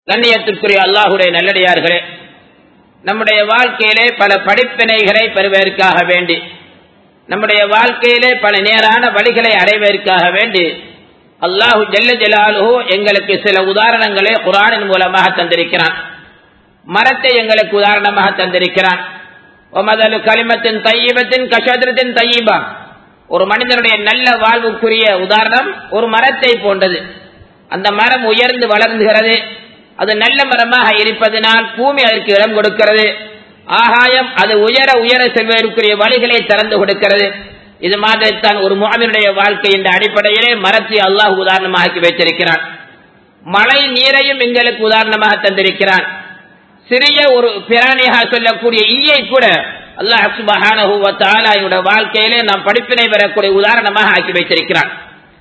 கண்ணியத்திற்குரிய அல்லாஹுடைய நல்லடியார்களே நம்முடைய வாழ்க்கையிலே பல படிப்பினைகளை பெறுவதற்காக வேண்டி நம்முடைய வாழ்க்கையிலே பல நேரான வழிகளை அடைவதற்காக வேண்டி அல்லாஹு ஜல்ல ஜலாலுஹோ எங்களுக்கு சில உதாரணங்களை குரானின் மூலமாக தந்திருக்கிறான் மரத்தை எங்களுக்கு உதாரணமாக தந்திருக்கிறான் ஒமதலு களிமத்தின் தையீபத்தின் கஷத்திரத்தின் தையீபா ஒரு மனிதனுடைய நல்ல வாழ்வுக்குரிய உதாரணம் ஒரு மரத்தை போன்றது அந்த மரம் உயர்ந்து வளர்ந்துகிறது அது நல்ல மரமாக இருப்பதனால் பூமி அதற்கு இடம் கொடுக்கிறது ஆகாயம் அது உயர உயர செல்வதற்குரிய வழிகளை திறந்து கொடுக்கிறது இது மாதிரித்தான் ஒரு முகமினுடைய வாழ்க்கை என்ற அடிப்படையிலே மரத்தை அல்லாஹ் உதாரணமாக்கி வைத்திருக்கிறான் மழை நீரையும் எங்களுக்கு உதாரணமாக தந்திருக்கிறான் சிறிய ஒரு பிராணியாக சொல்லக்கூடிய ஈயை கூட அல்லாஹ் சுபஹானஹுவத்தாலாயோட வாழ்க்கையிலே நாம் படிப்பினை பெறக்கூடிய உதாரணமாக ஆக்கி வைத்திருக்கிறான்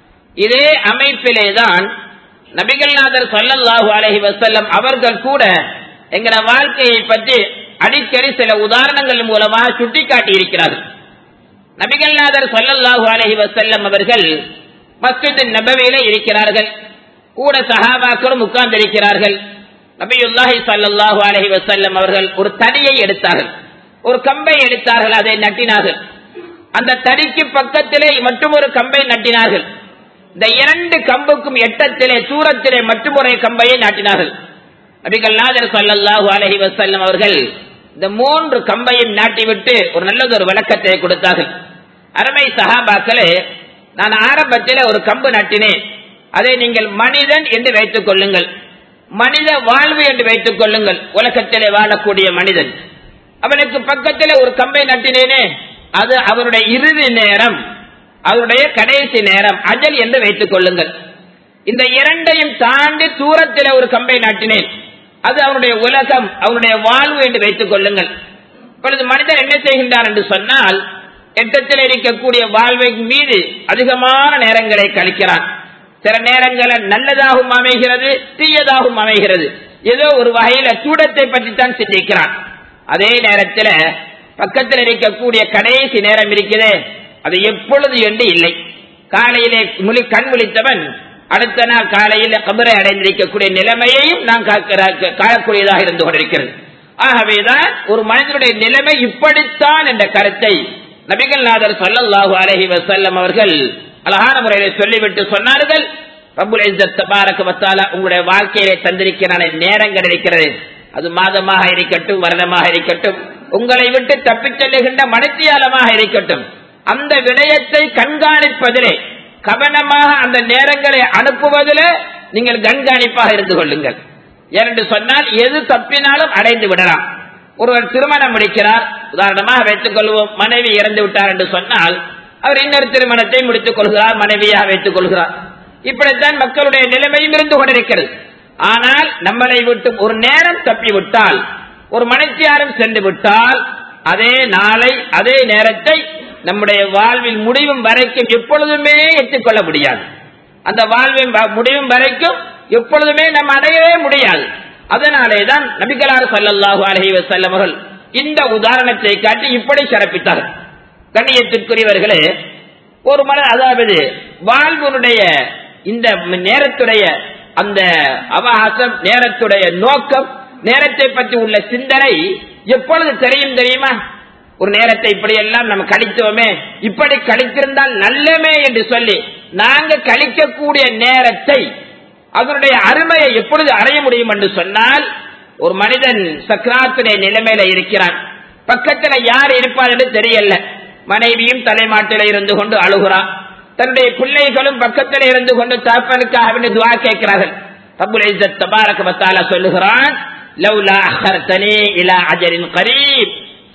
இதே அமைப்பிலே தான் நபிகள்நாதர் சல்லல்லாஹு அலஹி வசல்லம் அவர்கள் கூட எங்கள வாழ்க்கையை பற்றி அடிக்கடி சில உதாரணங்கள் மூலமாக சுட்டிக்காட்டி இருக்கிறார்கள் நபிகள்நாதர் சல்லல்லாஹு அலஹி வசல்லம் அவர்கள் மஸ்ஜித் நபவியில இருக்கிறார்கள் கூட சஹாபாக்களும் உட்கார்ந்திருக்கிறார்கள் நபியுல்லாஹி சல்லல்லாஹு அலஹி வசல்லம் அவர்கள் ஒரு தடியை எடுத்தார்கள் ஒரு கம்பை எடுத்தார்கள் அதை நட்டினார்கள் அந்த தடிக்கு பக்கத்திலே மற்றும் ஒரு கம்பை நட்டினார்கள் இந்த இரண்டு கம்புக்கும் எட்டத்திலே தூரத்திலே மற்றும் ஒரு கம்பையை நாட்டினார்கள் நபிகள் நாதர் சல்லாஹூ அலஹி வசல்லம் அவர்கள் இந்த மூன்று கம்பையும் நாட்டிவிட்டு ஒரு நல்லது ஒரு விளக்கத்தை கொடுத்தார்கள் அருமை சகாபாக்களே நான் ஆரம்பத்தில் ஒரு கம்பு நட்டினேன் அதை நீங்கள் மனிதன் என்று வைத்துக் கொள்ளுங்கள் மனித வாழ்வு என்று வைத்துக் கொள்ளுங்கள் உலகத்திலே வாழக்கூடிய மனிதன் அவனுக்கு பக்கத்தில் ஒரு கம்பை நட்டினேனே அது அவருடைய இறுதி நேரம் அவருடைய கடைசி நேரம் அஜல் என்று வைத்துக் கொள்ளுங்கள் இந்த இரண்டையும் தாண்டி தூரத்தில் ஒரு கம்பை நாட்டினேன் அது அவனுடைய உலகம் அவனுடைய வாழ்வு என்று வைத்துக் கொள்ளுங்கள் இப்பொழுது மனிதன் என்ன செய்கின்றான் என்று சொன்னால் எட்டத்தில் இருக்கக்கூடிய வாழ்வை மீது அதிகமான நேரங்களை கழிக்கிறான் சில நேரங்களில் நல்லதாகவும் அமைகிறது தீயதாகவும் அமைகிறது ஏதோ ஒரு வகையில சூடத்தை பற்றி தான் சிந்திக்கிறான் அதே நேரத்தில் பக்கத்தில் இருக்கக்கூடிய கடைசி நேரம் இருக்கிறதே அது எப்பொழுது என்று இல்லை காலையிலே முழி கண் விழித்தவன் அடுத்த நாள் காலையில் கபரை அடைந்திருக்கக்கூடிய நிலைமையையும் நாம் காணக்கூடியதாக இருந்து கொண்டிருக்கிறது ஆகவேதான் ஒரு மனிதனுடைய நிலைமை இப்படித்தான் என்ற கருத்தை நபிகள் நாதர் சல்லல்லாஹு அலஹி வசல்லம் அவர்கள் அழகான முறையில் சொல்லிவிட்டு சொன்னார்கள் ரபுல் வத்தாலா உங்களுடைய வாழ்க்கையிலே தந்திருக்கிறான நேரங்கள் இருக்கிறது அது மாதமாக இருக்கட்டும் வருடமாக இருக்கட்டும் உங்களை விட்டு தப்பிச் செல்லுகின்ற மனத்தியாலமாக இருக்கட்டும் அந்த விடயத்தை கண்காணிப்பதிலே கவனமாக அந்த நேரங்களை அனுப்புவதில் நீங்கள் கண்காணிப்பாக இருந்து கொள்ளுங்கள் ஏனென்று சொன்னால் எது தப்பினாலும் அடைந்து விடலாம் ஒருவர் திருமணம் முடிக்கிறார் உதாரணமாக வைத்துக் கொள்வோம் மனைவி இறந்து விட்டார் என்று சொன்னால் அவர் இன்னொரு திருமணத்தை முடித்துக் கொள்கிறார் மனைவியாக வைத்துக் கொள்கிறார் இப்படித்தான் மக்களுடைய நிலைமையும் இருந்து கொண்டிருக்கிறது ஆனால் நம்மளை விட்டு ஒரு நேரம் தப்பி விட்டால் ஒரு மனைத்தியாரும் சென்று விட்டால் அதே நாளை அதே நேரத்தை நம்முடைய வாழ்வில் முடிவும் வரைக்கும் எப்பொழுதுமே எட்டுக்கொள்ள முடியாது அந்த வாழ்வின் முடிவும் வரைக்கும் எப்பொழுதுமே நம்ம அடையவே முடியாது அதனாலே தான் நபிகளார் சல்லல்லாஹு அலஹி வசல்லமர்கள் இந்த உதாரணத்தை காட்டி இப்படி சிறப்பித்தார்கள் கண்ணியத்திற்குரியவர்களே ஒரு மன அதாவது வாழ்வனுடைய இந்த நேரத்துடைய அந்த அவகாசம் நேரத்துடைய நோக்கம் நேரத்தை பற்றி உள்ள சிந்தனை எப்பொழுது தெரியும் தெரியுமா ஒரு நேரத்தை இப்படி எல்லாம் நம்ம கழித்தோமே இப்படி கழித்திருந்தால் நல்லமே என்று சொல்லி நாங்க கழிக்கக்கூடிய நேரத்தை அதனுடைய அருமையை எப்பொழுது அடைய முடியும் என்று சொன்னால் ஒரு மனிதன் சக்கராத்துடைய நிலைமையில இருக்கிறான் பக்கத்துல யார் இருப்பார் என்று தெரியல மனைவியும் தலைமாட்டில இருந்து கொண்டு அழுகிறான் தன்னுடைய பிள்ளைகளும் பக்கத்தில் இருந்து கொண்டு தாப்பனுக்காக துவா கேட்கிறார்கள் ரபுல் இஸ்ஸத் தபாரக வத்தாலா சொல்லுகிறான் லவ்லா அஹர்தனி இலா அஜரின் கரீப்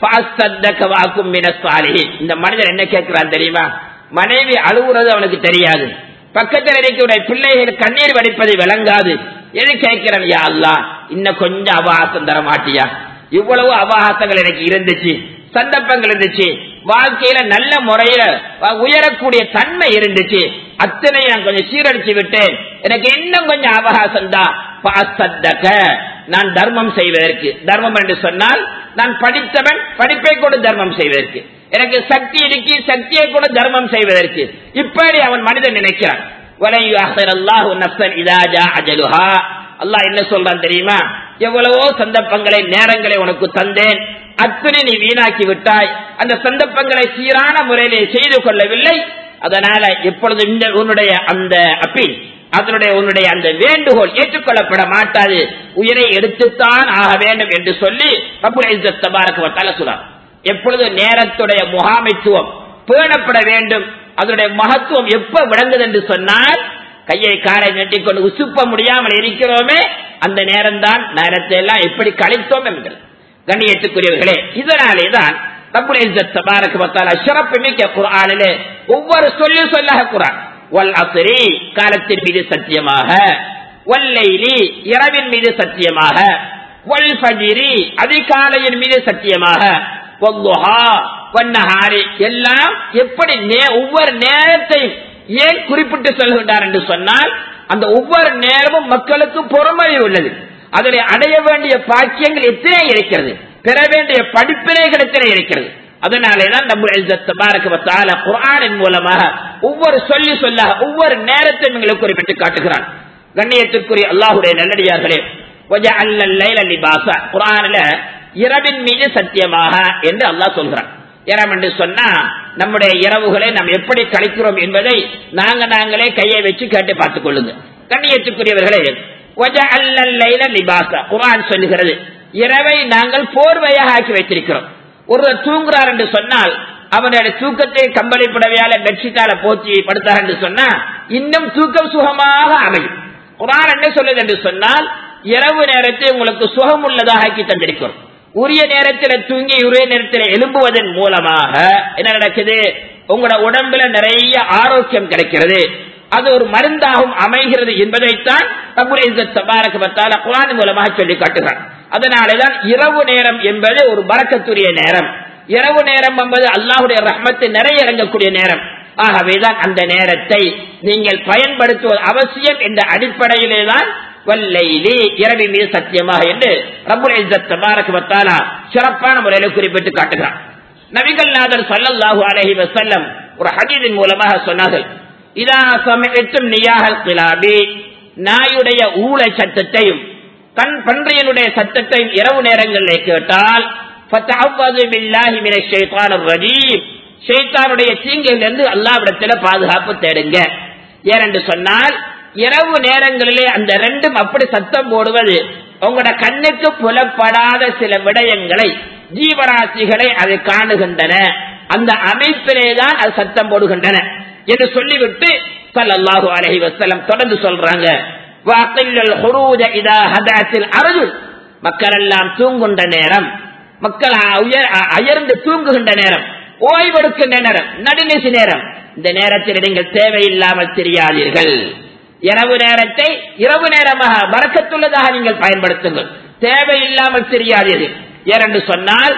இந்த மனிதன் என்ன கேட்கிறான் தெரியுமா மனைவி அழுகுறது அவனுக்கு தெரியாது பக்கத்தில் இருக்கக்கூடிய பிள்ளைகள் கண்ணீர் வடிப்பது விளங்காது எது கேட்கிறான் யா அல்லா இன்னும் கொஞ்சம் அபகாசம் தர மாட்டியா இவ்வளவு அபகாசங்கள் எனக்கு இருந்துச்சு சந்தர்ப்பங்கள் இருந்துச்சு வாழ்க்கையில நல்ல முறையில உயரக்கூடிய தன்மை இருந்துச்சு அத்தனை நான் கொஞ்சம் சீரடிச்சு விட்டேன் எனக்கு இன்னும் கொஞ்சம் அவகாசம் தான் நான் தர்மம் செய்வதற்கு தர்மம் என்று சொன்னால் நான் படித்தவன் படிப்பை கூட தர்மம் செய்வதற்கு எனக்கு சக்தி இருக்கு சக்தியை கூட தர்மம் செய்வதற்கு இப்படி அவன் மனிதன் நினைக்கிறான் அல்லாஹ் என்ன சொல்றான் தெரியுமா எவ்வளவோ சந்தர்ப்பங்களை நேரங்களை உனக்கு தந்தேன் அத்தனை நீ வீணாக்கி விட்டாய் அந்த சந்தர்ப்பங்களை சீரான முறையிலே செய்து கொள்ளவில்லை அதனால எப்பொழுதும் இந்த உன்னுடைய அந்த அப்பீல் அதனுடைய உன்னுடைய அந்த வேண்டுகோள் ஏற்றுக்கொள்ளப்பட மாட்டாது உயிரை எடுத்துத்தான் ஆக வேண்டும் என்று சொல்லி தபாரக்கு சொல்றார் எப்பொழுது நேரத்துடைய முகாமைத்துவம் பேணப்பட வேண்டும் அதனுடைய மகத்துவம் எப்ப விளங்குது என்று சொன்னால் கையை காலை நெட்டிக்கொண்டு உசுப்ப முடியாமல் இருக்கிறோமே அந்த நேரம் தான் நேரத்தை எல்லாம் எப்படி கழித்தோம் என்கிறது கண்ணியத்துக்குரியவர்களே இதனாலே தான் சிறப்பு மிக்க குரானிலே ஒவ்வொரு சொல்லி சொல்லாக குரான் வல் அசரி காலத்தின் மீது சத்தியமாக வல்லைலி இரவின் மீது சத்தியமாக வல் ஃபஜிரி அதிகாலையின் மீது சத்தியமாக வல்லுஹா வன்னஹாரி எல்லாம் எப்படி ஒவ்வொரு நேரத்தையும் ஏன் குறிப்பிட்டு சொல்கின்றார் என்று சொன்னால் அந்த ஒவ்வொரு நேரமும் மக்களுக்கு பொறுமை உள்ளது அதில் அடைய வேண்டிய பாக்கியங்கள் எத்தனை இருக்கிறது பெற வேண்டிய படிப்பினைகள் எத்தனை இருக்கிறது அதனாலேதான் நம்ம குரானின் மூலமாக ஒவ்வொரு சொல்லி சொல்லாக ஒவ்வொரு நேரத்தையும் எங்களுக்கு குறிப்பிட்டு காட்டுகிறான் கண்ணியத்திற்குரிய அல்லாஹுடைய நல்லடியார்களே குரானில இரவின் மீது சத்தியமாக என்று அல்லாஹ் சொல்கிறான் இரவு என்று சொன்னா நம்முடைய இரவுகளை நாம் எப்படி கழிக்கிறோம் என்பதை நாங்க நாங்களே கையை வச்சு கேட்டு பார்த்துக் கொள்ளுங்க கண்ணியத்துக்குரியவர்களே குரான் சொல்லுகிறது இரவை நாங்கள் போர்வையாக ஆக்கி வைத்திருக்கிறோம் ஒருவர் தூங்குறார் என்று சொன்னால் அவனுடைய தூக்கத்தை கம்பளி புடவையால பெட்ஷீட்டால போத்தி படுத்தார் என்று சொன்னா இன்னும் தூக்கம் சுகமாக அமையும் குரான் என்ன சொல்லுது என்று சொன்னால் இரவு நேரத்தை உங்களுக்கு சுகம் உள்ளதாக ஆக்கி தந்திருக்கிறோம் உரிய நேரத்தில் தூங்கி உரிய நேரத்தில் எழும்புவதன் மூலமாக என்ன நடக்குது உங்களோட உடம்புல நிறைய ஆரோக்கியம் கிடைக்கிறது அது ஒரு மருந்தாகவும் அமைகிறது என்பதைத்தான் குரான் மூலமாக சொல்லி காட்டுகிறான் அதனாலேதான் இரவு நேரம் என்பது ஒரு பறக்கத்துரிய நேரம் இரவு நேரம் என்பது அல்லாஹுடைய ரஹ்மத்தை நிறைய இறங்கக்கூடிய நேரம் ஆகவேதான் அந்த நேரத்தை நீங்கள் பயன்படுத்துவது அவசியம் என்ற அடிப்படையிலே தான் வல்லையிலே இரவி மீது சத்தியமாக என்று ரபுல் சிறப்பான முறையில் குறிப்பிட்டு காட்டுகிறான் நபிகள் நாதர் சல்லல்லாஹு அலஹி வசல்லம் ஒரு ஹதீதின் மூலமாக சொன்னார்கள் இதா சமயத்தும் நியாகல் கிலாபி நாயுடைய ஊழை சத்தத்தையும் தன் பன்றியனுடைய சத்தத்தையும் இரவு நேரங்களில் கேட்டால் ஷைத்தானுடைய தீங்கிலிருந்து அல்லாவிடத்தில் பாதுகாப்பு தேடுங்க ஏனென்று சொன்னால் இரவு நேரங்களிலே அந்த ரெண்டும் அப்படி சத்தம் போடுவது உங்களோட கண்ணுக்கு புலப்படாத சில விடயங்களை ஜீவராசிகளை அது காணுகின்றன அந்த அமைப்பிலே தான் அது சத்தம் போடுகின்றன என்று சொல்லிவிட்டு சல்லாஹூ அலஹி வசலம் தொடர்ந்து சொல்றாங்க மக்கள் எல்லாம் தூங்குகின்ற நேரம் மக்கள் அயர்ந்து தூங்குகின்ற நேரம் ஓய்வெடுக்கின்ற நேரம் நடுநிசி நேரம் இந்த நேரத்தில் நீங்கள் தேவையில்லாமல் தெரியாதீர்கள் இரவு நேரத்தை இரவு நேரமாக வரக்கத்துள்ளதாக நீங்கள் பயன்படுத்துங்கள் தேவையில்லாமல் தெரியாதீர்கள் ஏனென்று சொன்னால்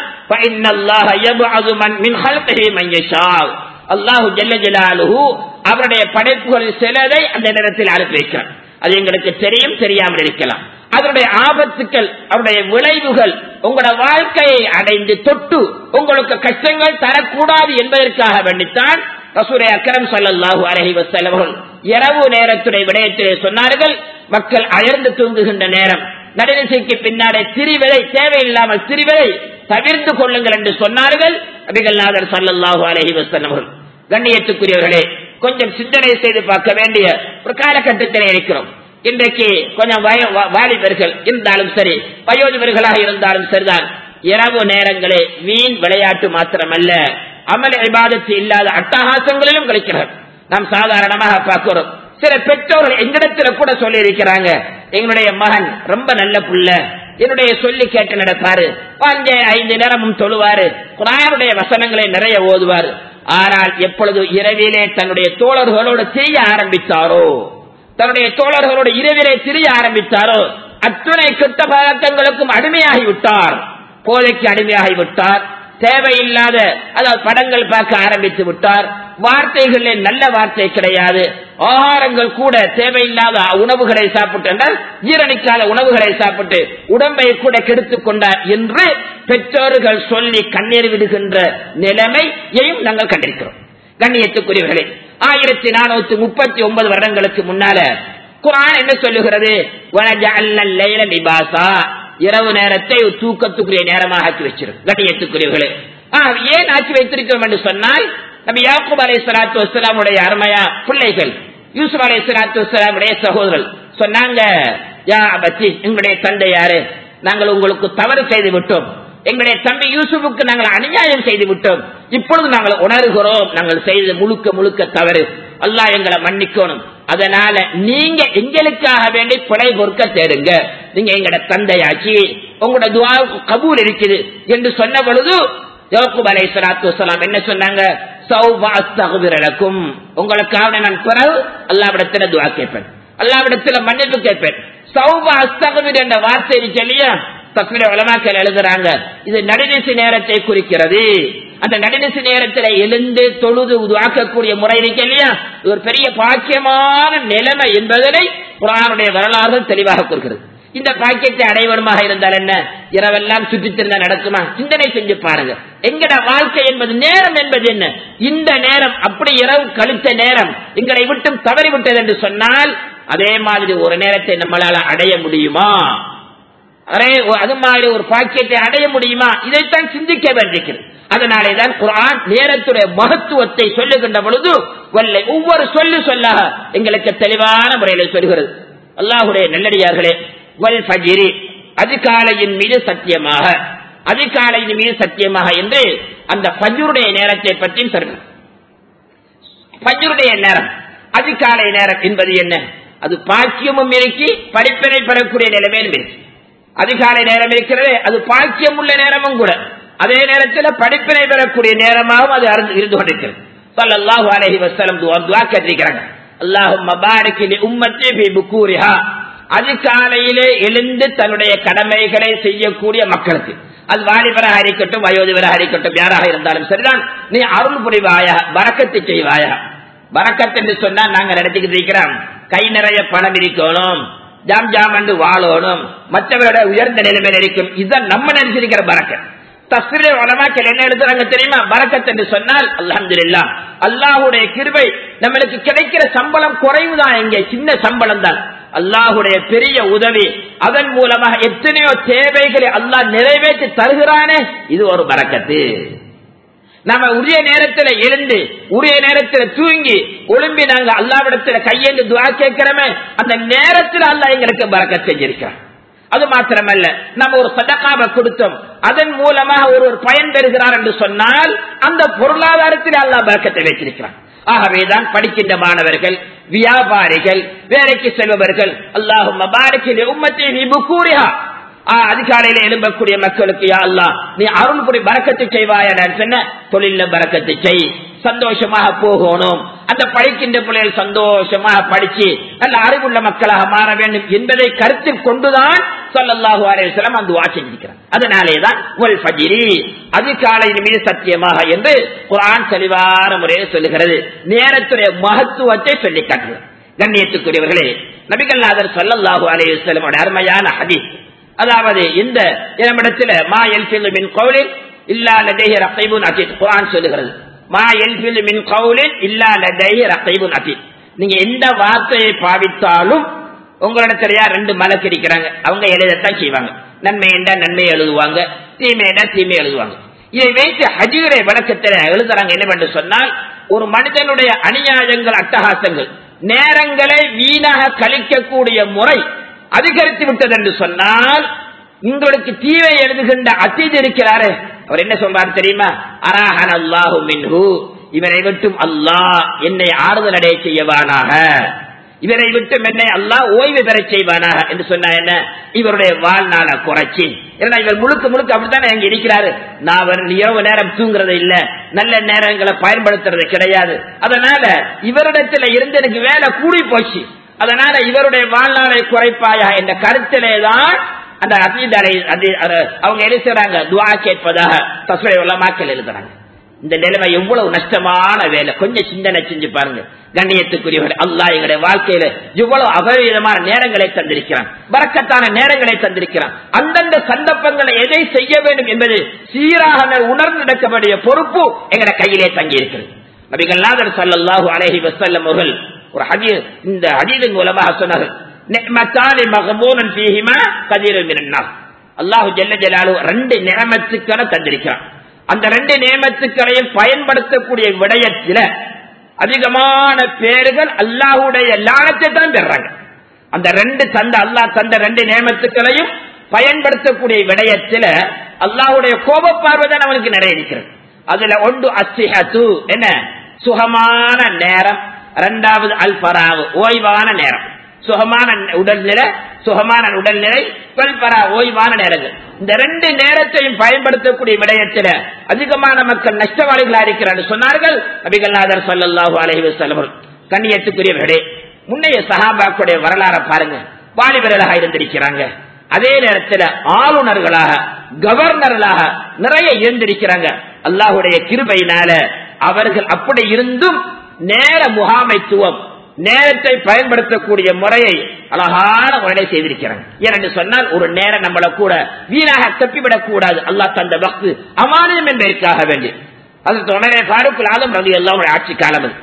அல்லாஹு ஜல்ல ஜலாலுஹு அவருடைய படைப்புகளில் சிலதை அந்த நேரத்தில் அனுப்பி வைக்கிறார் அது எங்களுக்கு தெரியும் தெரியாமல் இருக்கலாம் அதனுடைய ஆபத்துக்கள் அவருடைய விளைவுகள் உங்களோட வாழ்க்கையை அடைந்து தொட்டு உங்களுக்கு கஷ்டங்கள் தரக்கூடாது என்பதற்காக வேண்டித்தான் ரசூரை அக்கரம் சல்லாஹூ அலஹி வசல்லவர்கள் இரவு நேரத்துடைய விடயத்திலே சொன்னார்கள் மக்கள் அயர்ந்து தூங்குகின்ற நேரம் நடுநிசைக்கு பின்னாடி திரிவதை தேவையில்லாமல் திரிவதை தவிர்த்து கொள்ளுங்கள் என்று சொன்னார்கள் அபிகல்நாதர் சல்லல்லாஹு அலஹி வசல்லவர்கள் கண்ணியத்துக்குரியவர்களே கொஞ்சம் சிந்தனை செய்து பார்க்க வேண்டிய ஒரு காலகட்டத்திலே இருக்கிறோம் இன்றைக்கு கொஞ்சம் வாலிபர்கள் இருந்தாலும் சரி வயோதிபர்களாக இருந்தாலும் சரிதான் இரவு நேரங்களே வீண் விளையாட்டு மாத்திரமல்ல அமல் விவாதத்து இல்லாத அட்டகாசங்களிலும் கிடைக்கிறது நாம் சாதாரணமாக பார்க்கிறோம் சில பெற்றோர்கள் எங்களிடத்துல கூட சொல்லி இருக்கிறாங்க எங்களுடைய மகன் ரொம்ப நல்ல புள்ள என்னுடைய சொல்லி கேட்டு நடப்பாரு அஞ்சு ஐந்து நேரமும் தொழுவாரு குரானுடைய வசனங்களை நிறைய ஓதுவார் ஆனால் எப்பொழுது இரவிலே தன்னுடைய தோழர்களோடு திரிய ஆரம்பித்தாரோ தன்னுடைய தோழர்களோடு இரவிலே திரிய ஆரம்பித்தாரோ அத்துணை கெட்ட பழக்கங்களுக்கும் அடிமையாகி விட்டார் போதைக்கு அடிமையாகி விட்டார் தேவையில்லாத அதாவது படங்கள் பார்க்க ஆரம்பித்து விட்டார் வார்த்தைகளில் நல்ல வார்த்தை கிடையாது ஆகாரங்கள் கூட தேவையில்லாத உணவுகளை சாப்பிட்டு ஜீரணிக்காத உணவுகளை சாப்பிட்டு உடம்பை கூட கெடுத்துக் கொண்டார் என்று பெற்றோர்கள் சொல்லி கண்ணீர் விடுகின்ற நிலைமையையும் நாங்கள் கண்டிருக்கிறோம் கண்ணியத்துக்குரியவர்களே ஆயிரத்தி நானூத்தி முப்பத்தி ஒன்பது வருடங்களுக்கு முன்னால குரான் என்ன சொல்லுகிறது "வனஜஅல்ன லைல லிபாசா இரவு நேரத்தை ஒரு தூக்கத்துக்குரிய நேரமாக ஆக்கி வச்சிருக்கும் கட்டியத்துக்குரியவர்களே ஆ, ஏன் ஆக்கி வைத்திருக்கிறோம் என்று சொன்னால் நபி யாக்கூப் அலை சலாத்து வசலாமுடைய அருமையா பிள்ளைகள் யூசுப் அலை சலாத்து வசலாமுடைய சகோதரர்கள் சொன்னாங்க யா அபத்தி எங்களுடைய தந்தை யாரு நாங்கள் உங்களுக்கு தவறு செய்து விட்டோம் எங்களுடைய தம்பி யூசுஃபுக்கு நாங்கள் அநியாயம் செய்து விட்டோம் இப்பொழுது நாங்கள் உணர்கிறோம் நாங்கள் செய்தது முழுக்க முழுக்க தவறு அல்லாஹ் எங்களை மன்னிக்கணும் அதனால நீங்க எங்களுக்காக வேண்டி பிழை பொறுக்க தேடுங்க நீங்க எங்கட தந்தையாச்சு உங்களோட துவாவுக்கு கபூல் இருக்குது என்று சொன்ன பொழுது யோகுப் அலை சலாத்து வசலாம் என்ன சொன்னாங்க "சௌப அஸ்தகுபிரலக்கும்." உங்களுக்காக நான் பிறகு அல்லாவிடத்துல துவா கேட்பேன் அல்லாவிடத்துல மன்னிப்பு கேட்பேன் சௌப அஸ்தகுபிர் என்ற வார்த்தை இருக்கு இல்லையா தஸ்மிர உலமாக்கள் எழுதுறாங்க இது நடுநிசி நேரத்தை குறிக்கிறது அந்த நடுநிசி நேரத்தில் எழுந்து தொழுது உருவாக்கக்கூடிய முறை இருக்கு இல்லையா இது ஒரு பெரிய பாக்கியமான நிலைமை என்பதனை குரானுடைய வரலாறு தெளிவாக கொடுக்கிறது இந்த பாக்கியத்தை அடைவனுமாக இருந்தால் என்ன இரவெல்லாம் சுற்றித் திருந்தா நடக்குமா சிந்தனை செஞ்சு பாருங்க எங்கட வாழ்க்கை என்பது நேரம் என்பது என்ன இந்த நேரம் அப்படி இரவு கழித்த நேரம் எங்களை விட்டும் தவறி விட்டது என்று சொன்னால் அதே மாதிரி ஒரு நேரத்தை நம்மளால அடைய முடியுமா அரே ஒ- அது மாதிரி ஒரு பாக்கியத்தை அடைய முடியுமா இதைத்தான் சிந்திக்க வேண்டியிருக்கிறது அதனாலே தான் குர்ஆன் நேரத்துடைய மகத்துவத்தை சொல்லுகின்ற பொழுது வல்லை ஒவ்வொரு சொல்லு சொல்லாக எங்களுக்கு தெளிவான முறையில் சொல்கிறது அல்லாஹுடைய நல்லடியார்களே வல் ஃபஜ்ரி அதிகாலையின் மீது சத்தியமாக அதிகாலையின் மீது சத்தியமாக என்று அந்த ஃபஜ்ருடைய நேரத்தை பற்றியும் சொல்கிறது ஃபஜ்ருடைய நேரம் அதிகாலை நேரம் என்பது என்ன அது பாக்கியமும் இருக்கு படிப்பினை பெறக்கூடிய நிலைமையும் இருக்கு அதிகாலை நேரம் இருக்கிறது அது பாக்கியம் உள்ள நேரமும் கூட அதே நேரத்தில் படிப்பினை பெறக்கூடிய நேரமாகவும் அது அருந்து- இருந்து கொண்டிருக்கிறது ஸல்லல்லாஹு அலைஹி வஸல்லம் துஆ துஆ கேட்டிருக்கிறாங்க அல்லாஹும்ம பாரிக் லி உம்மத்தி ஃபீ புக்கூரிஹா அதிகாலையிலே எழுந்து தன்னுடைய கடமைகளை செய்யக்கூடிய மக்களுக்கு அது வாலிபராக இருக்கட்டும் வயோதிபராக இருக்கட்டும் யாராக இருந்தாலும் சரிதான் நீ அருள் புரிவாயா பறக்கத்தை செய்வாயா பறக்கத் என்று சொன்னா நாங்க நடத்திக்கிட்டு இருக்கிறோம் கை நிறைய பணம் இருக்கணும் ஜாம் ஜாம் என்று வாழணும் மற்றவரோட உயர்ந்த நிலைமையில் இருக்கும் இதுதான் நம்ம நினைச்சிருக்கிற பறக்கத் தஸ்ரீ உலமாக்கள் என்ன எழுதுறாங்க தெரியுமா பரக்கத் என்று சொன்னால் அல்ஹம்துலில்லா அல்லாஹுடைய கிருபை நம்மளுக்கு கிடைக்கிற சம்பளம் குறைவுதான் இங்கே சின்ன சம்பளம் தான் அல்லாஹுடைய பெரிய உதவி அதன் மூலமாக எத்தனையோ தேவைகளை அல்லாஹ் நிறைவேற்றி தருகிறானே இது ஒரு பரக்கத்து நம்ம உரிய நேரத்துல எழுந்து உரிய நேரத்துல தூங்கி ஒழும்பி நாங்க அல்லாவிடத்துல கையேந்து துவா கேட்கிறோமே அந்த நேரத்துல அல்லாஹ் எங்களுக்கு பறக்க செஞ்சிருக்கிறான் அது மாத்திரமல்ல நம்ம ஒரு சதக்காவை கொடுத்தோம் அதன் மூலமாக ஒருவர் பயன் பெறுகிறார் என்று சொன்னால் அந்த பொருளாதாரத்தில் அல்லாஹ் பறக்கத்தை வைத்திருக்கிறான் ஆகவேதான் படிக்கின்ற மாணவர்கள் வியாபாரிகள் வேலைக்கு செல்பவர்கள் அல்லாஹும் உம்மத்தை நீ புக்கூரியா அதிகாலையில எழும்பக்கூடிய மக்களுக்கு யா அல்லாஹ் நீ அருள் புரி பறக்கத்தை செய்வாயா நான் சொன்ன தொழில பறக்கத்தை செய் சந்தோஷமாக போகணும் அந்த படிக்கின்ற பிள்ளைகள் சந்தோஷமாக படிச்சு நல்ல அறிவுள்ள மக்களாக மாற வேண்டும் என்பதை கருத்தில் கொண்டுதான் சொல்லல்லாஹு அலையம் அந்த துவா செஞ்சிருக்கிறார் அதனாலேதான் ஒல் ஃபஜிரி அதிகாலையின் மீது சத்தியமாக என்று குரான் தெளிவான முறையில் சொல்லுகிறது நேரத்துடைய மகத்துவத்தை சொல்லி காட்டுகிறது கண்ணியத்துக்குரியவர்களே நபிகள்நாதர் சொல்லல்லாஹு அலையம் அருமையான ஹதீஸ் அதாவது இந்த இடத்துல மா எல்பில் மின் கவுலில் இல்லா லதேஹி ரகைபுன் அத்தீத் குர்ஆன் சொல்லுகிறது மா எல்பில் மின் கவுலில் இல்லா லதேஹி ரகைபுன் அத்தீத் நீங்க எந்த வார்த்தையை பாவித்தாலும் உங்களிடத்துல யார் ரெண்டு மலக்கு இருக்கிறாங்க அவங்க எழுதத்தான் செய்வாங்க நன்மை என்றா நன்மை எழுதுவாங்க தீமை என்றா தீமை எழுதுவாங்க இதை வைத்து ஹஜீரை வழக்கத்தில் எழுதுறாங்க என்னவென்று சொன்னால் ஒரு மனிதனுடைய அநியாயங்கள் அட்டகாசங்கள் நேரங்களை வீணாக கழிக்கக்கூடிய முறை அதிகரித்து விட்டது என்று சொன்னால் உங்களுக்கு தீவை எழுதுகின்ற அத்தீத் இருக்கிறாரு அவர் என்ன சொல்றாரு தெரியுமா அராஹன் அல்லாஹு மின்ஹு இவரை விட்டும் அல்லாஹ் என்னை ஆறுதல் அடைய செய்யவானாக இவரை விட்டும் என்னை அல்லாஹ் ஓய்வு பெற செய்வானாக என்று சொன்னா என்ன இவருடைய வாழ்நாள குறைச்சி ஏன்னா இவர் முழுக்க முழுக்க அப்படித்தானே அங்க இருக்கிறாரு நான் அவர் இரவு நேரம் தூங்குறது இல்ல நல்ல நேரங்களை பயன்படுத்துறது கிடையாது அதனால இவரிடத்துல இருந்து எனக்கு வேலை கூடி போச்சு அதனால இவருடைய வாழ்நாளை குறைப்பாயா என்ற கருத்திலே தான் அந்த அதீதரை அவங்க எழுதுறாங்க துவா கேட்பதாக தசுரை உலமாக்கல் எழுதுறாங்க இந்த நிலைமை எவ்வளவு நஷ்டமான வேலை கொஞ்சம் சிந்தனை செஞ்சு பாருங்க கண்ணியத்துக்குரியவர் அல்லாஹ் எங்களுடைய வாழ்க்கையில இவ்வளவு அபரிதமான நேரங்களை தந்திருக்கிறான் பறக்கத்தான நேரங்களை தந்திருக்கிறான் அந்தந்த சந்தர்ப்பங்களை எதை செய்ய வேண்டும் என்பது சீராக உணர்ந்து நடக்க வேண்டிய பொறுப்பு எங்களுடைய கையிலே தங்கி இருக்கிறது நபிகள் நாதர் சல்லாஹூ அலஹி வசல்லம் அவர்கள் ஒரு ஹதி இந்த ஹதீதின் மூலமாக சொன்னார்கள் நிஅமத்தானி மகபூனன் ஃபீஹிமா கதீரன் மினன் நாஸ் அல்லாஹு ஜல்ல ஜலாலு ரெண்டு நியமத்துக்களை தந்திருக்கிறான் அந்த ரெண்டு நியமத்துக்களையும் பயன்படுத்தக்கூடிய விடயத்தில அதிகமான பேர்கள் அல்லாஹுடைய லானத்தை தான் பெறாங்க அந்த ரெண்டு தந்த அல்லாஹ் தந்த ரெண்டு நியமத்துக்களையும் பயன்படுத்தக்கூடிய விடயத்தில அல்லாஹுடைய கோப பார்வைதான் அவனுக்கு நிறைய இருக்கிறது அதுல ஒன்று அசிஹத்து என்ன சுகமான நேரம் இரண்டாவது அல் பராவு ஓய்வான நேரம் சுகமான உடல்நிலை சுகமான உடல்நிலை பல்பரா ஓய்வான நேரங்கள் இந்த ரெண்டு நேரத்தையும் பயன்படுத்தக்கூடிய விடயத்தில் அதிகமான மக்கள் நஷ்டவாளிகளா இருக்கிறார் சொன்னார்கள் நபிகள்நாதர் சல்லாஹூ அலஹி வசல்லம் கண்ணியத்துக்குரிய விடை முன்னைய சஹாபாக்குடைய வரலாறை பாருங்க வாலிபர்களாக இருந்திருக்கிறாங்க அதே நேரத்தில் ஆளுநர்களாக கவர்னர்களாக நிறைய இருந்திருக்கிறாங்க அல்லாஹுடைய கிருபையினால அவர்கள் அப்படி இருந்தும் நேர முகாமைத்துவம் நேரத்தை பயன்படுத்தக்கூடிய முறையை அழகான முறையை செய்திருக்கிறாங்க ஏனென்று சொன்னால் ஒரு நேரம் நம்மளை கூட வீணாக தப்பிவிடக் கூடாது அல்லாஹ் தந்த பக்து அமானியம் என்பதற்காக வேண்டி அது தொடரே பாருக்குள் ஆலம் ரவி எல்லாம் ஆட்சி காலம் அது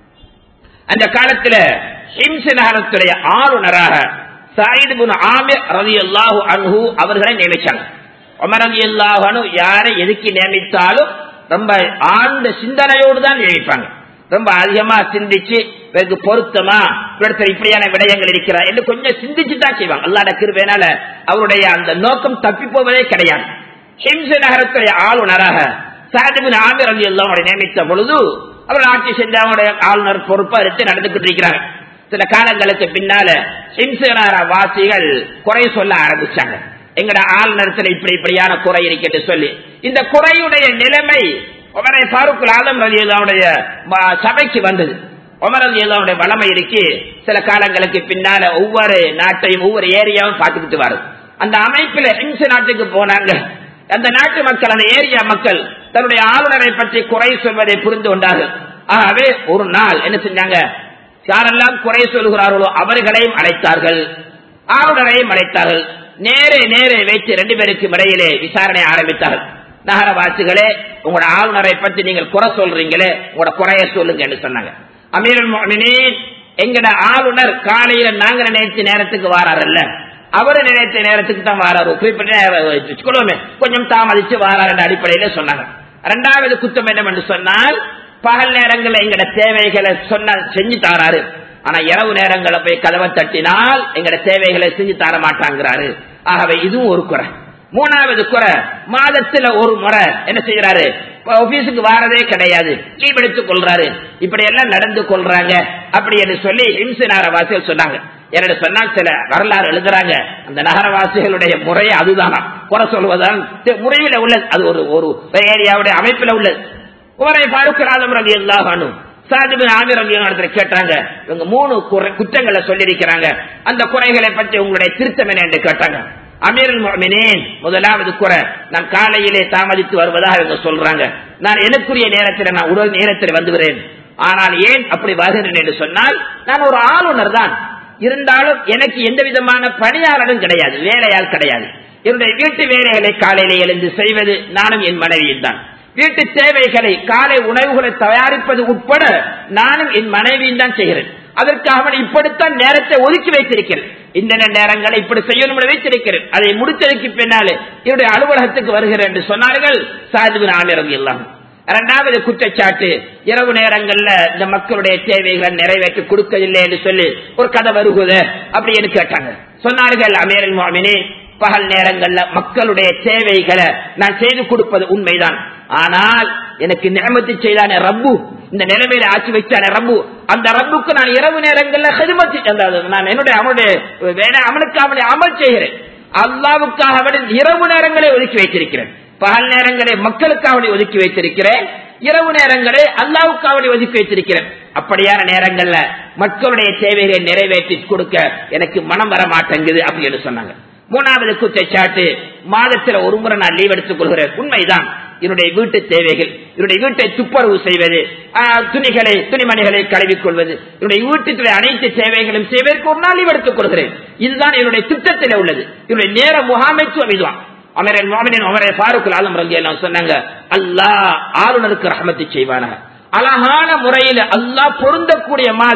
அந்த காலத்தில் ஹிம்ச நகரத்துடைய ஆளுநராக சாயிது புன் ஆமிர் ரவி அல்லாஹு அன்ஹு அவர்களை நியமிச்சாங்க உமர் ரவி அல்லாஹு யாரை எதுக்கு நியமித்தாலும் ரொம்ப ஆழ்ந்த சிந்தனையோடு தான் நியமிப்பாங்க ரொம்ப அதிகமா சிந்திச்சு பிறகு பொருத்தமா இவரிடத்தில் இப்படியான விடயங்கள் இருக்கிறார் என்று கொஞ்சம் சிந்திச்சு தான் செய்வாங்க அல்லாட கிருபையினால அவருடைய அந்த நோக்கம் தப்பி போவதே கிடையாது ஹிம்ச நகரத்துடைய ஆளுநராக சாதிபின் ஆமிர் அலி எல்லாம் நியமித்த பொழுது அவர் ஆட்சி செஞ்ச அவருடைய ஆளுநர் பொறுப்பை எடுத்து நடந்துகிட்டு இருக்கிறாங்க சில காலங்களுக்கு பின்னால ஹிம்சனார வாசிகள் குறை சொல்ல ஆரம்பிச்சாங்க எங்கட ஆளுநரத்தில் இப்படி இப்படியான குறை இருக்கிறது சொல்லி இந்த குறையுடைய நிலைமை உமரை பாருக்குல் ஆலம் ரலியல்லாவுடைய சபைக்கு வந்தது உமர் ரலியல்லாவுடைய வளமை இருக்கு சில காலங்களுக்கு பின்னால ஒவ்வொரு நாட்டையும் ஒவ்வொரு ஏரியாவும் பார்த்துக்கிட்டு வரும் அந்த அமைப்புல ஹிம்ச நாட்டுக்கு போனாங்க அந்த நாட்டு மக்கள் அந்த ஏரியா மக்கள் தன்னுடைய ஆளுநரை பற்றி குறை சொல்வதை புரிந்து கொண்டார்கள் ஆகவே ஒரு நாள் என்ன செஞ்சாங்க யாரெல்லாம் குறை சொல்கிறார்களோ அவர்களையும் அழைத்தார்கள் ஆளுநரையும் அழைத்தார்கள் நேரே நேரே வைத்து ரெண்டு பேருக்கு இடையிலே விசாரணை ஆரம்பித்தார்கள் நகரவாசிகளே உங்களோட ஆளுநரை பற்றி நீங்கள் குறை சொல்றீங்களே உங்களோட குறைய சொல்லுங்க என்று சொன்னாங்க அமீரன் எங்கட ஆளுநர் காலையில நாங்க நினைத்த நேரத்துக்கு வாராருல்ல அவரு நினைத்த நேரத்துக்கு தான் வாராரு குறிப்பிட்ட கொஞ்சம் தாமதிச்சு வாராரு என்ற அடிப்படையில சொன்னாங்க இரண்டாவது குத்தம் என்னவென்று சொன்னால் பகல் நேரங்களில் எங்கட தேவைகளை சொன்ன செஞ்சு தாராரு ஆனா இரவு நேரங்களை போய் கதவை தட்டினால் எங்கட தேவைகளை செஞ்சு தர மாட்டாங்கிறாரு ஆகவே இதுவும் ஒரு குறை மூணாவது குறை மாதத்துல ஒரு முறை என்ன செய்யறாரு ஆபீஸுக்கு வாரதே கிடையாது லீவ் எடுத்துக் கொள்றாரு இப்படி எல்லாம் நடந்து கொள்றாங்க அப்படி என்று சொல்லி ஹிம்ச நகரவாசிகள் சொன்னாங்க என்னோட சொன்னால் சில வரலாறு எழுதுறாங்க அந்த நகரவாசிகளுடைய முறை அதுதானா குறை சொல்வதால் முறையில உள்ளது அது ஒரு ஒரு ஏரியாவுடைய அமைப்புல உள்ளது உரை பாருக்கள் ஆதம் ரவி எல்லாரும் சாதிபின் ஆமிர் ரவி இடத்துல கேட்டாங்க இவங்க மூணு குற்றங்களை சொல்லியிருக்கிறாங்க அந்த குறைகளை பற்றி உங்களுடைய திருத்தம் என்ன என்று கேட்டாங்க அமீருல் முஃமினீன் முதலாவது குறை நான் காலையிலே தாமதித்து வருவதாக இவங்க சொல்றாங்க நான் எனக்குரிய நேரத்தில் நான் உடல் நேரத்தில் வந்துகிறேன் ஆனால் ஏன் அப்படி வருகிறேன் என்று சொன்னால் நான் ஒரு ஆளுநர் தான் இருந்தாலும் எனக்கு எந்த விதமான பணியாளரும் கிடையாது வேலையால் கிடையாது என்னுடைய வீட்டு வேலைகளை காலையிலே எழுந்து செய்வது நானும் என் மனைவியும் தான் வீட்டு தேவைகளை காலை உணவுகளை தயாரிப்பது உட்பட நானும் என் மனைவியும் தான் செய்கிறேன் அதற்காக இப்படித்தான் நேரத்தை ஒதுக்கி வைத்திருக்கிறேன் இந்த நேரங்களை இப்படி செய்யணும் வைத்திருக்கிறேன் அதை முடித்ததுக்கு பின்னாலே என்னுடைய அலுவலகத்துக்கு வருகிறேன் என்று சொன்னார்கள் சாதிபின் ஆமிரம் எல்லாம் இரண்டாவது குற்றச்சாட்டு இரவு நேரங்கள்ல இந்த மக்களுடைய தேவைகளை நிறைவேற்றி கொடுக்கவில்லை என்று சொல்லி ஒரு கதை வருகுது அப்படின்னு கேட்டாங்க சொன்னார்கள் அமீரல் மாமினே பகல் நேரங்கள்ல மக்களுடைய தேவைகளை நான் செய்து கொடுப்பது உண்மைதான் ஆனால் எனக்கு நியமத்து செய்தானே ரப்பு இந்த நிலைமையில ஆட்சி வச்சானே ரப்பு அந்த ரப்புக்கு நான் இரவு நேரங்கள்ல ஹெதுமத்தி நான் என்னுடைய அவனுடைய வேலை அவனுக்கு அவனை அமல் செய்கிறேன் அல்லாவுக்காக அவனை இரவு நேரங்களை ஒதுக்கி வைத்திருக்கிறேன் பகல் நேரங்களை மக்களுக்காக ஒதுக்கி வைத்திருக்கிறேன் இரவு நேரங்களை அல்லாவுக்காக ஒதுக்கி வைத்திருக்கிறேன் அப்படியான நேரங்கள்ல மக்களுடைய தேவைகளை நிறைவேற்றி கொடுக்க எனக்கு மனம் வர மாட்டேங்குது அப்படின்னு சொன்னாங்க மூணாவது குற்றச்சாட்டு மாதத்தில் ஒரு முறை நான் லீவ் எடுத்துக் கொள்கிறேன் உண்மைதான் என்னுடைய வீட்டு தேவைகள் என்னுடைய வீட்டை துப்புரவு செய்வது துணிகளை துணிமணிகளை கழுவிக் கொள்வது என்னுடைய வீட்டுக்குள்ள அனைத்து தேவைகளும் செய்வதற்கு ஒரு நாள் லீவ் எடுத்துக் கொள்கிறேன் இதுதான் என்னுடைய திட்டத்தில் உள்ளது என்னுடைய நேர முகாமைத்துவம் இதுதான் அமரன் மாமனின் அமரே பாருக்குள் ஆலம் ரங்கி எல்லாம் சொன்னாங்க அல்லாஹ் ஆளுநருக்கு ரஹமத்து செய்வானாக அழகான முறையில் அல்லாஹ் பொருந்தக்கூடிய மாதிரி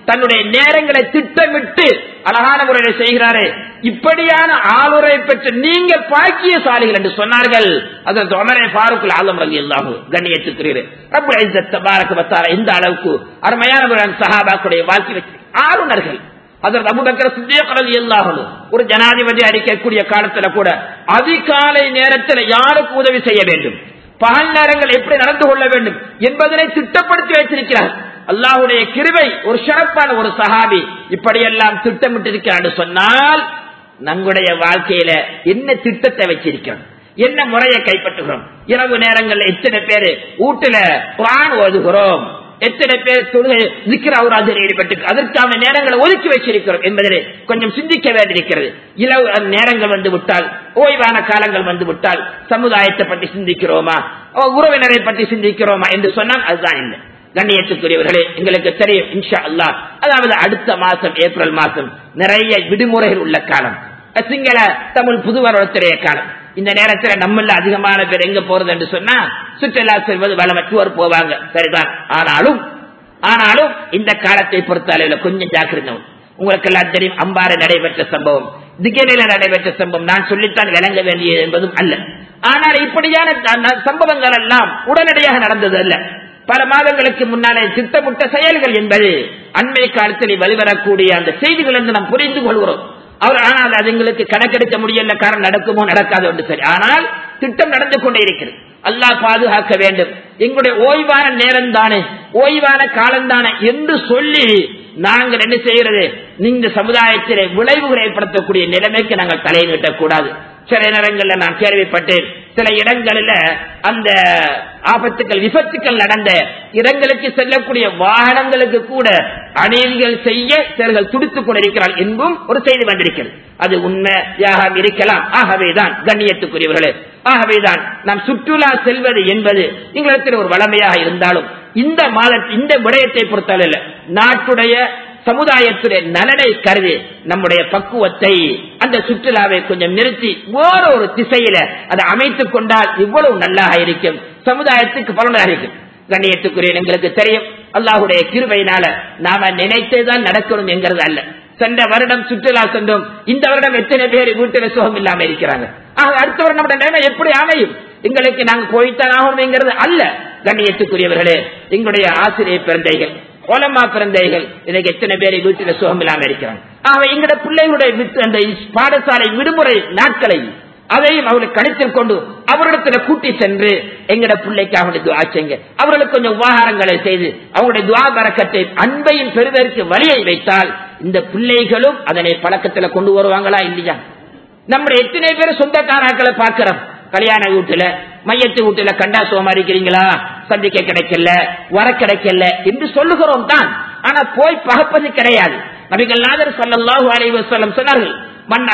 தன்னுடைய நேரங்களை திட்டமிட்டு அழகான முறையில் செய்கிறாரே இப்படியான ஆளுரை பெற்ற நீங்க பாக்கியசாலிகள் என்று சொன்னார்கள் அதற்கு உமரே ஃபாரூக் ஆலம் ரலி அல்லாஹு கண்ணியத்துக்குரியர் ரப்பு ஐசத் தபாரக வத்தார இந்த அளவுக்கு அருமையான முறையான சஹாபாக்குடைய வாழ்க்கை வச்சு ஆளுநர்கள் அதற்கு அபுபக்கர் சித்தியக் ரலி அல்லாஹு ஒரு ஜனாதிபதி அடிக்கக்கூடிய காலத்துல கூட அதிகாலை நேரத்தில் யாருக்கு உதவி செய்ய வேண்டும் பகல் நேரங்கள் எப்படி நடந்து கொள்ள வேண்டும் என்பதனை திட்டப்படுத்தி வைத்திருக்கிறார் அல்லாஹுடைய கிருவை ஒரு சிறப்பான ஒரு சஹாபி இப்படியெல்லாம் திட்டமிட்டிருக்கிறார் சொன்னால் நம்முடைய வாழ்க்கையில என்ன திட்டத்தை வச்சிருக்கிறோம் என்ன முறையை கைப்பற்றுகிறோம் இரவு நேரங்கள்ல எத்தனை பேரு வீட்டுல குரான் ஓதுகிறோம் எத்தனை பேர் தொழுகை நிக்கிற அவராஜர் ஈடுபட்டு அதற்கான நேரங்களை ஒதுக்கி வச்சிருக்கிறோம் என்பதிலே கொஞ்சம் சிந்திக்க வேண்டியிருக்கிறது இளவு நேரங்கள் வந்து விட்டால் ஓய்வான காலங்கள் வந்து விட்டால் சமுதாயத்தை பற்றி சிந்திக்கிறோமா உறவினரை பற்றி சிந்திக்கிறோமா என்று சொன்னால் அதுதான் இல்லை கண்ணியத்துக்குரியவர்களே எங்களுக்கு தெரியும் இன்ஷா அல்லா அதாவது அடுத்த மாசம் ஏப்ரல் மாசம் நிறைய விடுமுறைகள் உள்ள காலம் சிங்கள தமிழ் புது வருடத்துடைய காலம் இந்த நேரத்தில் நம்மள அதிகமான பேர் எங்க போறது என்று சொன்னா சுற்றுலா செல்வது வளமற்றோர் போவாங்க சரிதான் ஆனாலும் ஆனாலும் இந்த காலத்தை பொறுத்த அளவில் கொஞ்சம் ஜாக்கிரதை உங்களுக்கு எல்லாம் தெரியும் அம்பாறை நடைபெற்ற சம்பவம் திகனில நடைபெற்ற சம்பவம் நான் சொல்லித்தான் விளங்க வேண்டியது என்பதும் அல்ல ஆனால் இப்படியான சம்பவங்கள் எல்லாம் உடனடியாக நடந்தது அல்ல பல மாதங்களுக்கு முன்னாலே திட்டமிட்ட செயல்கள் என்பது அண்மை காலத்தில் வெளிவரக்கூடிய அந்த செய்திகள் என்று நாம் புரிந்து கொள்கிறோம் அவர் ஆனால் அது எங்களுக்கு கணக்கெடுக்க முடியல காரணம் நடக்குமோ நடக்காது என்று சரி ஆனால் திட்டம் நடந்து கொண்டே இருக்கிறது அல்லாஹ் பாதுகாக்க வேண்டும் எங்களுடைய ஓய்வான நேரம் தானே ஓய்வான காலம் தானே என்று சொல்லி நாங்கள் என்ன செய்யறது இந்த சமுதாயத்திலே விளைவுகளை ஏற்படுத்தக்கூடிய நிலைமைக்கு நாங்கள் தலையிடக்கூடாது சில நேரங்களில் நான் கேள்விப்பட்டேன் சில இடங்களில் அந்த ஆபத்துக்கள் விபத்துக்கள் நடந்த இடங்களுக்கு செல்லக்கூடிய வாகனங்களுக்கு கூட அநீதிகள் செய்ய சிலர்கள் துடித்துக் கொண்டிருக்கிறார்கள் என்பும் ஒரு செய்தி வந்திருக்கிறது அது உண்மையாக இருக்கலாம் ஆகவேதான் கண்ணியத்துக்குரியவர்களே ஆகவேதான் நாம் சுற்றுலா செல்வது என்பது எங்களிடத்தில் ஒரு வளமையாக இருந்தாலும் இந்த மாத இந்த விடயத்தை பொறுத்தளவில் நாட்டுடைய சமுதாயத்துடைய நலனை கருதி நம்முடைய பக்குவத்தை அந்த சுற்றுலாவை கொஞ்சம் நிறுத்தி வேறொரு திசையில அதை அமைத்துக் கொண்டால் இவ்வளவு நல்லாக இருக்கும் சமுதாயத்துக்கு பலனாக இருக்கும் கண்ணியத்துக்குரிய எங்களுக்கு தெரியும் அல்லாஹுடைய கிருபையினால நாம நினைத்தேதான் நடக்கணும் என்கிறது அல்ல சென்ற வருடம் சுற்றுலா சென்றோம் இந்த வருடம் எத்தனை பேர் வீட்டில சுகம் இல்லாம இருக்கிறாங்க அடுத்த வருடம் நம்முடைய நிலைமை எப்படி அமையும் எங்களுக்கு நாங்க போய்த்தான் ஆகணுங்கிறது அல்ல கண்ணியத்துக்குரியவர்களே எங்களுடைய ஆசிரியர் பிறந்தைகள் ஓலமா பிறந்தைகள் இன்னைக்கு எத்தனை பேரை வீட்டில சுகம் இல்லாம இருக்கிறாங்க ஆக எங்கட பிள்ளைகளுடைய அந்த பாடசாலை விடுமுறை நாட்களை அதையும் அவர்கள் கணித்தில் கொண்டு அவரிடத்துல கூட்டி சென்று எங்கட பிள்ளைக்கு அவனுடைய துவா செய்யுங்க அவர்களுக்கு கொஞ்சம் உபகாரங்களை செய்து அவங்களுடைய துவா பறக்கத்தை அன்பையும் பெறுவதற்கு வழியை வைத்தால் இந்த பிள்ளைகளும் அதனை பழக்கத்துல கொண்டு வருவாங்களா இல்லையா நம்முடைய எத்தனை பேர் சொந்தக்காராக்களை பார்க்கிறோம் கல்யாண வீட்டுல மையத்து வீட்டுல கண்டா சோமா இருக்கிறீங்களா சந்திக்க கிடைக்கல வர கிடைக்கல என்று சொல்லுகிறோம் தான் ஆனா போய் பகப்பது கிடையாது நபிகள் நாதர் சல்லாஹூ அலைவசல்லம் சொன்னார்கள் மண்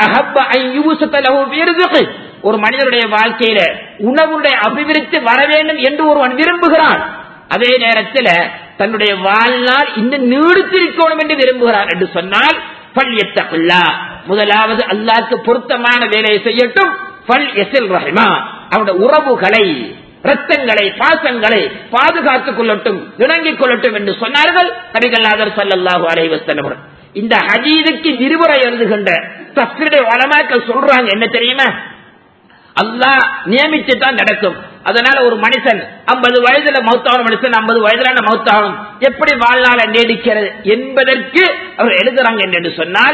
அகப்ப ஒரு மனிதனுடைய வாழ்க்கையில உணவுடைய அபிவிருத்தி வர வேண்டும் என்று ஒருவன் விரும்புகிறான் அதே நேரத்தில் தன்னுடைய வாழ்நாள் இன்னும் நீடித்திருக்கணும் என்று விரும்புகிறான் என்று சொன்னால் பல்யத்தகுல்லா முதலாவது அல்லாக்கு பொருத்தமான வேலையை செய்யட்டும் பல் எசில் ரஹிமா அவனுடைய உறவுகளை ரத்தங்களை பாசங்களை பாதுகாத்துக் கொள்ளட்டும் இணங்கிக் கொள்ளட்டும் என்று சொன்னார்கள் நபிகள்நாதர் சல்லாஹூ அலைவசல்லம் இந்த ஹஜீதுக்கு விரிவுரை எழுதுகின்ற தஸ்ருடைய வளமாக்கள் சொல்றாங்க என்ன தெரியுமா அல்லாஹ் நியமித்து தான் நடக்கும் அதனால ஒரு மனுஷன் ஐம்பது வயதுல மௌத்தாவணும் மனுஷன் ஐம்பது வயதுல மௌத்தாவணும் எப்படி வாழ்நாள நீடிக்கிறது என்பதற்கு அவர் எழுதுறாங்க என்று சொன்னால்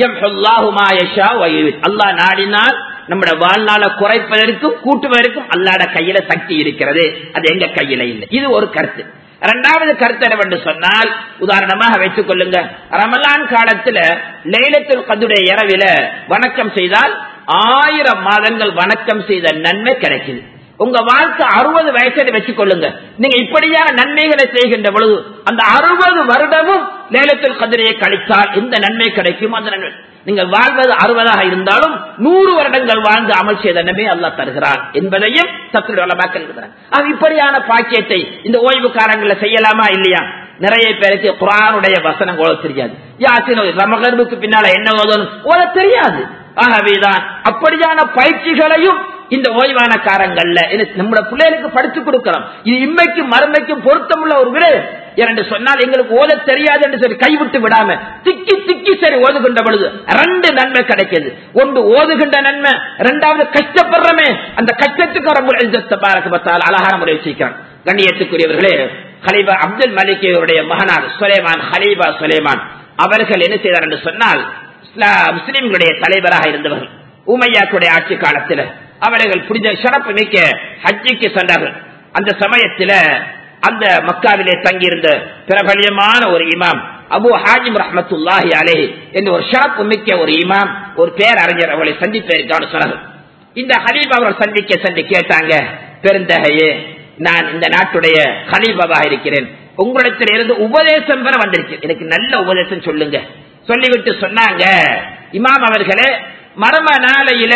அல்லாஹ் நாடினால் நம்முடைய வாழ்நாளை குறைப்பதற்கும் கூட்டுவதற்கும் அல்லாட கையில சக்தி இருக்கிறது அது எங்க கையில இல்லை இது ஒரு கருத்து இரண்டாவது கருத்து என்னவென்று சொன்னால் உதாரணமாக வைத்துக் கொள்ளுங்க ரமலான் காலத்துல லைலத்தில் கதுடைய இரவில வணக்கம் செய்தால் ஆயிரம் மாதங்கள் வணக்கம் செய்த நன்மை கிடைக்குது உங்க வாழ்க்கை அறுபது வயசை வச்சுக் கொள்ளுங்க நீங்க இப்படியான நன்மைகளை செய்கின்ற பொழுது அந்த அறுபது வருடமும் லேலத்தில் கதிரையை கழித்தால் எந்த நன்மை கிடைக்கும் அந்த நன்மை நீங்கள் வாழ்வது அறுபதாக இருந்தாலும் நூறு வருடங்கள் வாழ்ந்து அமல் செய்த நன்மை அல்லா தருகிறார் என்பதையும் சத்துடைய வளமாக்கள் இப்படியான பாக்கியத்தை இந்த ஓய்வு காலங்களில் செய்யலாமா இல்லையா நிறைய பேருக்கு குரானுடைய வசனம் ஓத தெரியாது யாசின் ரமகர்வுக்கு பின்னால என்ன ஓதணும் ஓத தெரியாது ஆகவேதான் அப்படியான பயிற்சிகளையும் இந்த ஓய்வான காரங்கள்ல நம்முடைய பிள்ளைகளுக்கு படித்து கொடுக்கலாம் இது இம்மைக்கும் மறுமைக்கும் பொருத்தமுள்ள ஒரு விட என்று சொன்னால் எங்களுக்கு ஓத தெரியாது என்று சொல்லி கைவிட்டு விடாம திக்கி திக்கி சரி ஓதுகின்ற பொழுது ரெண்டு நன்மை கிடைக்குது ஒன்று ஓதுகின்ற நன்மை இரண்டாவது கஷ்டப்படுறமே அந்த கஷ்டத்துக்கு ரொம்ப பாரகத்தால் அழகான முறை வச்சிருக்கிறான் கண்ணியத்துக்குரியவர்களே ஹலீபா அப்துல் மலிக் அவருடைய மகனார் சுலைமான் ஹலீபா சுலைமான் அவர்கள் என்ன செய்தார் என்று சொன்னால் முஸ்லிம்களுடைய தலைவராக இருந்தவர்கள் உமையாக்குடைய ஆட்சி காலத்தில் அவர்கள் புரிஞ்ச சிறப்பு மிக்க ஹஜ்ஜிக்கு சென்றார்கள் அந்த சமயத்தில் அந்த மக்காவிலே தங்கியிருந்த பிரபலியமான ஒரு இமாம் அபு ஹாஜிம் ரஹமத்துல்லாஹி அலே என்று ஒரு சிறப்பு மிக்க ஒரு இமாம் ஒரு பேரறிஞர் அவர்களை சந்திப்பதற்கான சொன்னார்கள் இந்த ஹலீப் அவர்கள் சந்திக்க சென்று கேட்டாங்க பெருந்தகையே நான் இந்த நாட்டுடைய ஹலீபாவாக இருக்கிறேன் உங்களிடத்தில் இருந்து உபதேசம் பெற வந்திருக்கேன் எனக்கு நல்ல உபதேசம் சொல்லுங்க சொல்லிவிட்டு சொன்னாங்க இமாம் அவர்களே மர்ம நாளையில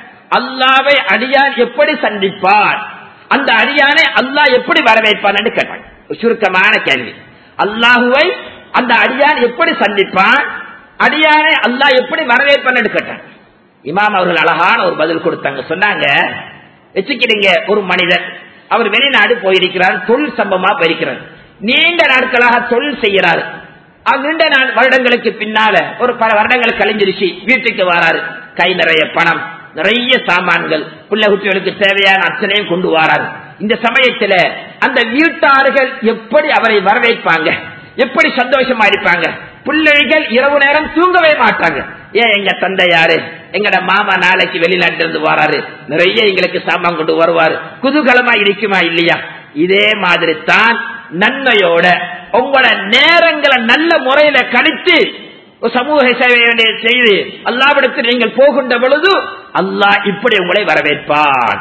அல்லாவை அடியான் எப்படி சந்திப்பார் அந்த அடியானை அல்லாஹ் எப்படி வரவேற்பான் கேட்டாங்க சுருக்கமான கேள்வி அல்லாஹுவை அந்த அடியான் எப்படி சந்திப்பான் அடியானை அல்லாஹ் எப்படி வரவேற்பான் கேட்டாங்க இமாம் அவர்கள் அழகான ஒரு பதில் கொடுத்தாங்க சொன்னாங்க வச்சுக்கிறீங்க ஒரு மனிதர் அவர் வெளிநாடு போயிருக்கிறார் தொழில் சம்பவமா போயிருக்கிறார் நீண்ட நாட்களாக தொழில் செய்யறாரு நீண்ட வருடங்களுக்கு பின்னால ஒரு பல வருடங்கள் கழிஞ்சிருச்சு வீட்டுக்கு வராரு கை நிறைய பணம் நிறைய சாமான்கள் பிள்ளை குட்டிகளுக்கு தேவையான அத்தனையும் கொண்டு வராரு இந்த சமயத்துல அந்த வீட்டார்கள் எப்படி அவரை வரவேற்பாங்க எப்படி சந்தோஷமா இருப்பாங்க பிள்ளைகள் இரவு நேரம் தூங்கவே மாட்டாங்க ஏன் எங்க தந்தை யாரு எங்கட மாமா நாளைக்கு வெளிநாட்டில இருந்து வராரு நிறைய எங்களுக்கு சாமான் கொண்டு வருவாரு குதூகலமா இருக்குமா இல்லையா இதே மாதிரி தான் நன்மையோட உங்களோட நேரங்களை நல்ல முறையில கழித்து சமூக சேவை செய்து அல்லாவிடத்தில் நீங்கள் போகின்ற பொழுது அல்லாஹ் இப்படி உங்களை வரவேற்பான்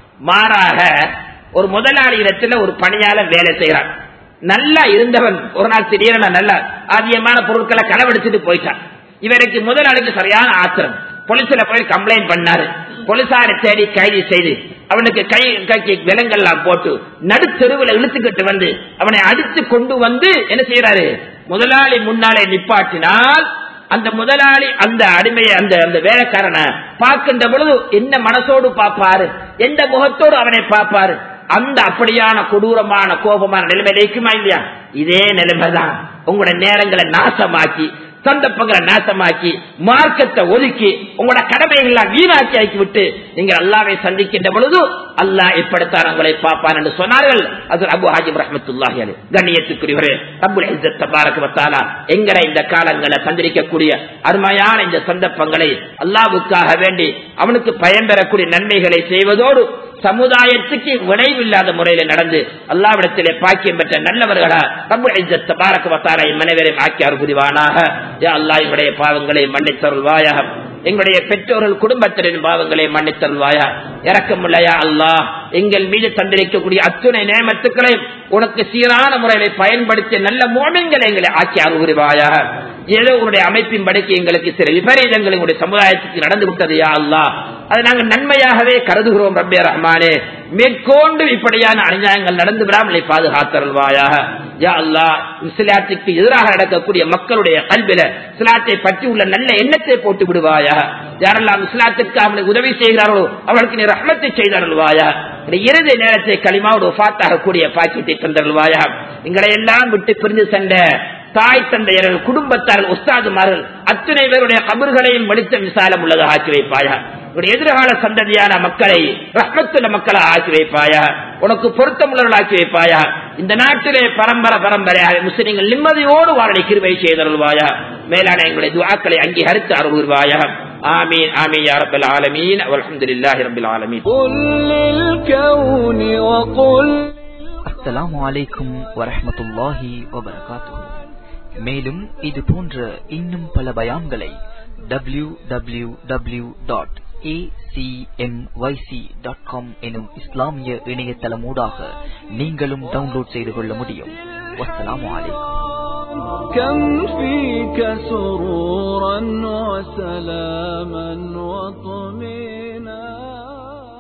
மாறாக ஒரு முதலாளி இடத்துல ஒரு பணியாளர் வேலை செய்கிறான் நல்லா இருந்தவன் ஒரு நாள் திடீரென நல்லா அதிகமான பொருட்களை களவெடுத்துட்டு போயிட்டான் இவருக்கு முதலாளிக்கு சரியான ஆத்திரம் போலீஸ்ல போய் கம்ப்ளைண்ட் பண்ணாரு போலீசாரை தேடி கைது செய்து அவனுக்கு கை கைக்கு விலங்கெல்லாம் போட்டு நடுத்தெருவில் இழுத்துக்கிட்டு வந்து அவனை அடித்து கொண்டு வந்து என்ன செய்யறாரு முதலாளி முன்னாலே நிப்பாட்டினால் அந்த முதலாளி அந்த அடிமையை அந்த அந்த வேலைக்காரனை பார்க்கின்ற பொழுது என்ன மனசோடு பார்ப்பாரு எந்த முகத்தோடு அவனை பார்ப்பாரு அந்த அப்படியான கொடூரமான கோபமான நிலைமை இருக்குமா இல்லையா இதே நிலைமைதான் உங்களோட நேரங்களை நாசமாக்கி சந்தர்ப்பங்களை நாசமாக்கி மார்க்கத்தை ஒதுக்கி உங்களோட கடமைகளை வீணாக்கி ஆக்கி விட்டு நீங்கள் அல்லாவை சந்திக்கின்ற பொழுது அல்லாஹ் எப்படித்தான் உங்களை பார்ப்பான் என்று சொன்னார்கள் அது அபு ஹாஜிப் ரஹமத்துல்லாஹி அலி கண்ணியத்துக்குரியவரே அபுல் இஸ்ஸத் தபாரக வத்தாலா எங்களை இந்த காலங்களை சந்திரிக்கக்கூடிய அருமையான இந்த சந்தர்ப்பங்களை அல்லாவுக்காக வேண்டி அவனுக்கு பயன் பெறக்கூடிய நன்மைகளை செய்வதோடு சமுதாயத்துக்கு விளைவில்லாத முறையில் நடந்து அல்லாவிடத்திலே பாக்கியம் பெற்ற நல்லவர்களா ரபுல் இஸ்ஸத் தபாரக வத்தாலா மனைவரையும் ஆக்கி அருகுரிவானாக யா அல்லாஹ் எங்களுடைய பாவங்களை மன்னித்தருள்வாயாக எங்களுடைய பெற்றோர்கள் குடும்பத்தினரின் பாவங்களை மன்னித்தருள்வாயா இறக்கமுள்ளையா அல்லாஹ் எங்கள் மீது தந்திரிக்கக்கூடிய அத்துணை நேமத்துக்களையும் உனக்கு சீரான முறையில பயன்படுத்தி நல்ல மோமின்களை எங்களை ஆக்கி அருகுரிவாயா ஏதோ உங்களுடைய அமைப்பின் படிக்கு எங்களுக்கு சில விபரீதங்கள் எங்களுடைய சமுதாயத்துக்கு நடந்து விட்டது யா அல்லா அதை நாங்கள் நன்மையாகவே கருதுகிறோம் ரப்பே ரஹ்மானே மேற்கொண்டு இப்படியான அநியாயங்கள் நடந்து விடாமலை பாதுகாத்தருள்வாயாக யா அல்லா இஸ்லாத்துக்கு எதிராக நடக்கக்கூடிய மக்களுடைய கல்வில இஸ்லாத்தை பற்றி உள்ள நல்ல எண்ணத்தை போட்டு விடுவாயா யாரெல்லாம் இஸ்லாத்திற்கு அவனுக்கு உதவி செய்கிறார்களோ அவர்களுக்கு நீ ரஹ்மத்தை செய்தருள்வாயா இறுதி நேரத்தை களிமாவோடு ஒஃபாத்தாக கூடிய பாக்கியத்தை தந்தருள்வாயா எங்களை எல்லாம் விட்டு பிரிந்து சென்ற தாய் தந்தையர்கள் குடும்பத்தார்கள் உஸ்தாதுமார்கள் அத்தனை பேருடைய கபர்களையும் வடித்த விசாலம் உள்ளதாக ஆக்கி வைப்பாயா உடைய எதிர்கால சந்ததியான மக்களை ரத்னத்துள்ள மக்களை ஆக்கி வைப்பாயா உனக்கு பொருத்தமுள்ளவர்கள் ஆக்கி வைப்பாயா இந்த நாட்டிலே பரம்பரை பரம்பரையாக முஸ்லிம்கள் நிம்மதியோடு வாழை கிருவை செய்தருள்வாயா மேலான எங்களுடைய துவாக்களை அங்கீகரித்து அருள்வாயா آمين آمين يا رب العالمين والحمد لله رب العالمين قل للكون وقل அஸ்ஸலாமு அலைக்கும் வரஹ்மத்துல்லாஹி வபரகாத்துஹு மேலும் இது போன்ற இன்னும் பல பயான்களை W W W dot dot com எனும் இஸ்லாமிய இணையதளமூடாக நீங்களும் டவுன்லோட் செய்து கொள்ள முடியும் வஸ்ஸலாமு அலைக்கும் كم فيك سرورا وسلاما وطمئنا